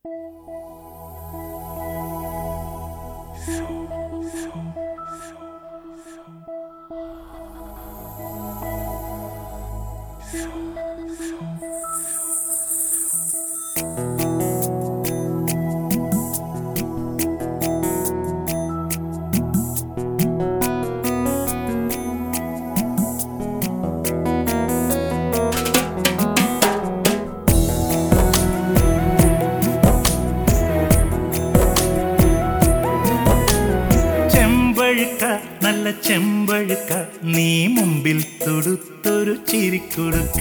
ചെമ്പഴുക്ക നല്ല ചെമ്പഴുക്ക നീ മുമ്പിൽ തൊടുത്തൊരു ചിരിക്കൊടുക്ക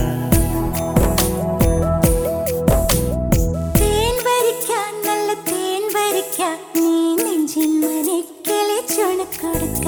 തേൻ വരിക്കാൻ നല്ല തേൻ വരിക്കാൻ നീ നെഞ്ചിൽ മനക്കിളി ചുണക്കൊടുക്ക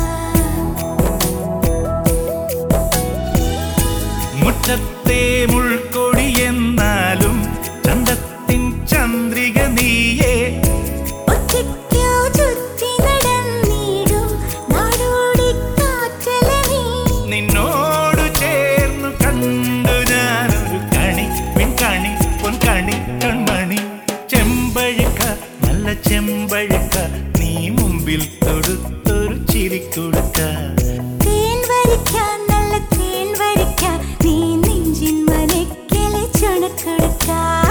മുറ്റത്തെ മുൾക്കൊടി എന്നാലും ചന്തത്തിൻ ചന്ദ്രിക നീയേ ഒറ്റയ്ക്കോ ചുറ്റി നടന്നിടും നാടോടി കാറ്റല നീ നിന്നോട് ചേർന്നു കണ്ടു ഞാനൊരു കണി പിൻകണി പൊൻകണി കൺമണി ചെമ്പഴുക്ക നല്ല ചെമ്പഴുക്ക നീ മുമ്പിൽ തൊടുത്തൊരു ചിരിക്കൊടുക്ക തേൻ വരിക്കാൻ നല്ല തേൻ വരിക്കാൻ നീ നെഞ്ചിൽ മനക്കിളി ചുണക്കൊടുക്ക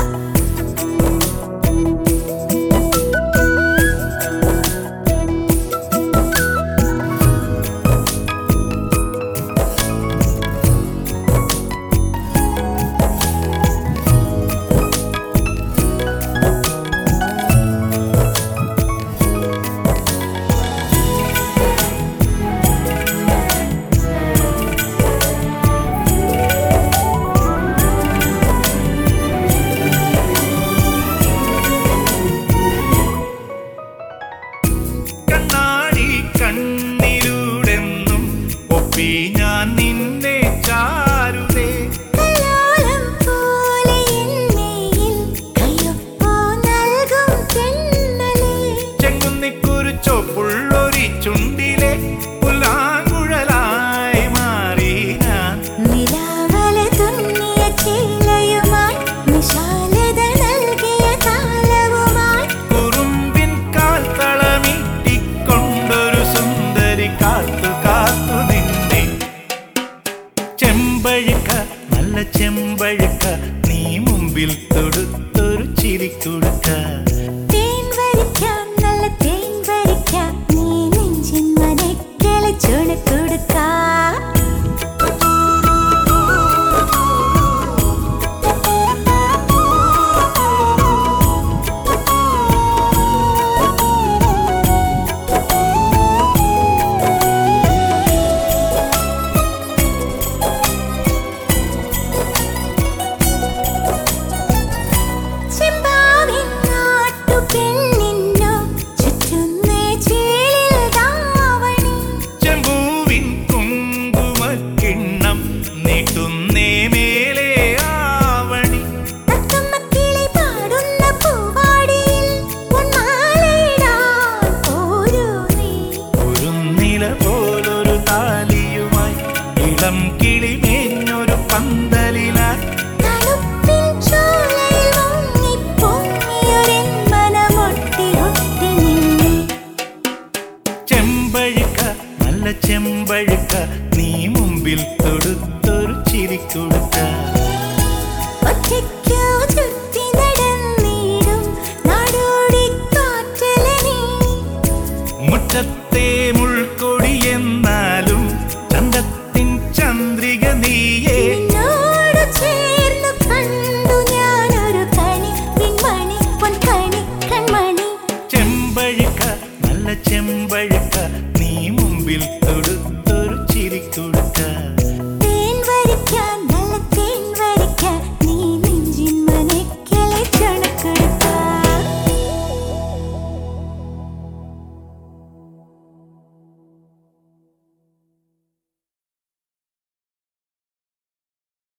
കണ്ണാടി കണ്ണിലൂടെന്നും ഒപ്പി ഞാൻ നിന്നെ ചാരുതേ കല്ലോലം പോലെ എന്നേയിൽ കയ്യൊപ്പോ നൽകും തെന്നലേ ചെങ്കുന്നിക്കൊരു ചോപ്പുള്ളൊരി ചുണ്ടിലെ പുല്ലാങ്കുഴലായി മാറി ഞാൻ നിലാവല തുന്നിയ ചേലയുമായി നിശാലത നൽകിയ താലവുമായി കുറുമ്പിൻ കാൽ തളമിട്ടിക്കൊണ്ടൊരു സുന്ദരി കാത്തു കാത്തു നിന്നെ ചെമ്പഴുക്ക നല്ല ചെമ്പഴുക്ക നീ മുമ്പിൽ തൊടുത്തൊരു ചിരിക്കൊടുക്ക തേൻ വരിക്കാം നല്ല തേൻ വരിക്കാം നീ നെഞ്ചിൻ മനക്കിളി ചുണക്കൊടുക്കാ ചെമ്പാവിൻ നാട്ടുപെണ്ണിന്നു ചുറ്റുന്നേ ചേലിൽ ദാവണി ചെമ്പൂവിൻ കുങ്കുമക്കിണ്ണം നീട്ടുന്നേ മേലെ ആവണി തത്തമ്മക്കിളി പാടുന്ന പൂവാടിയിൽ പൊന്മാലയിടാൻ പോരൂ നീ. ഒരു നില പോലൊരു താലിയുമായി ഇളം കിളി മേഞ്ഞൊരു പന്തലിലായി തണുപ്പിൻ ചോലയിൽ മുങ്ങിപ്പൊങ്ങിയൊരെൻ മനമൊട്ടി ഒട്ടി നിന്നെ. ചെമ്പഴുക്ക നല്ല ചെമ്പഴുക്ക നീ മുമ്പിൽ തൊടുത്തൊരു ചിരിക്കൊടുക്ക ഒറ്റയ്ക്കോ ചുറ്റി നടന്നിടും നാടോടി കാറ്റല നീ. മുറ്റത്തെ മുൾക്കൊടി എന്നാലും ചന്തത്തിൻ ചന്ദ്രിക നീയേ നിന്നോട് ചേർന്നു കണ്ടു ഞാനൊരു കണി പിൻമണി പൊൻകണി കൺമണി ചെമ്പഴുക്ക നല്ല ചെമ്പഴുക്ക നീ മുമ്പിൽ തൊടുത്തൊരു ചിരിക്കൊടുക്ക